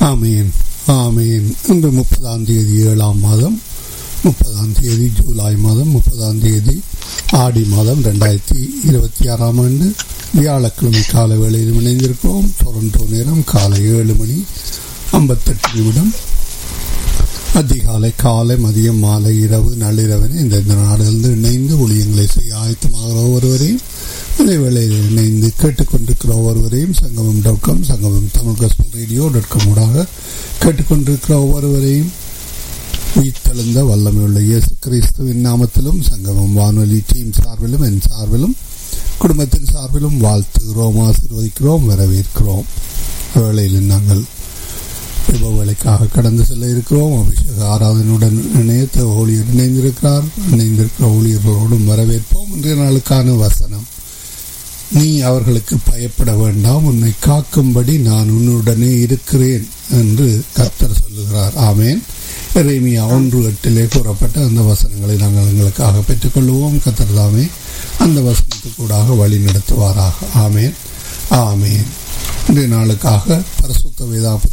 ஆமீன் ஆமீன் இன்று முப்பதாம் தேதி ஏழாம் மாதம் முப்பதாம் தேதி ஜூலை மாதம் முப்பதாம் தேதி ஆடி மாதம் ரெண்டாயிரத்தி இருபத்தி ஆறாம் ஆண்டு வியாழக்கிழமை கால வேளையில் இணைந்திருக்கிறோம் டொரண்டோ நேரம் காலை ஏழு மணி ஐம்பத்தெட்டு நிமிடம் அதிகாலை காலை மதியம் மாலை இரவு நள்ளிரவனை இந்த இந்த நாடுகளிலிருந்து இணைந்து ஒளியங்களை செய்ய ஆயத்தமாகிற ஒவ்வொருவரையும் அதே வேளையில் இணைந்து கேட்டுக்கொண்டிருக்கிற ஒவ்வொருவரையும் சங்கமம் dot com Sangamam Tamil gospel radio dot com ஊடாக கேட்டுக்கொண்டிருக்கிற ஒவ்வொருவரையும் உயிர்த்தெழுந்த வல்லமையுள்ள இயேசு கிறிஸ்துவின் நாமத்திலும் சங்கமம் வானொலி டீம் சார்பிலும் என் சார்பிலும் குடும்பத்தின் சார்பிலும் வாழ்த்துகிறோம் ஆசீர்வதிக்கிறோம் வரவேற்கிறோம் வேளையில் நாங்கள் விபவலைக்காக கடந்து செல்ல இருக்கிறோம் அபிஷேக ஆராதனுடன் இணையத்த ஊழியர் இணைந்திருக்கிறார் இணைந்திருக்கிற ஊழியர்களோடும் வரவேற்போம் இன்றைய நாளுக்கான வசனம் நீ அவர்களுக்கு பயப்பட வேண்டாம் உன்னை காக்கும்படி நான் உன்னுடனே இருக்கிறேன் என்று கர்த்தர் சொல்லுகிறார் ஆமேன் இறைமியா ஒன்று எட்டிலே கூறப்பட்ட அந்த வசனங்களை நாங்கள் எங்களுக்காக பெற்றுக்கொள்வோம் கத்தர் தாமே அந்த வசனத்துக்கூடாக வழி நடத்துவாராக ஆமேன் ஆமேன் இன்றைய நாளுக்காக பரிசுத்த வேதா